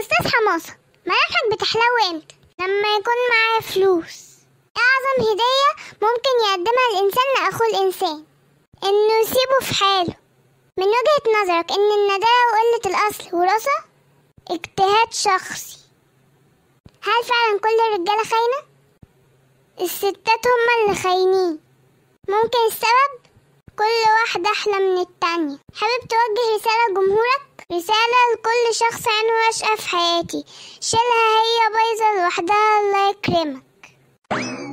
أستاذ حماسة ملامحك بتحلو امتى لما يكون معايا فلوس أعظم هدية ممكن يقدمها الإنسان لأخوه الإنسان إنه يسيبه في حاله من وجهة نظرك إن الندالة وقلة الأصل وراثة اجتهاد شخصي هل فعلا كل الرجالة خاينة؟ الستات هما اللي خاينين ممكن السبب؟ كل واحدة أحلى من التانية حابب توجه رسالة لجمهورك؟ رسالة لكل شخص عنه رشقة في حياتي شيلها هي بايظة لوحدها الله يكرمك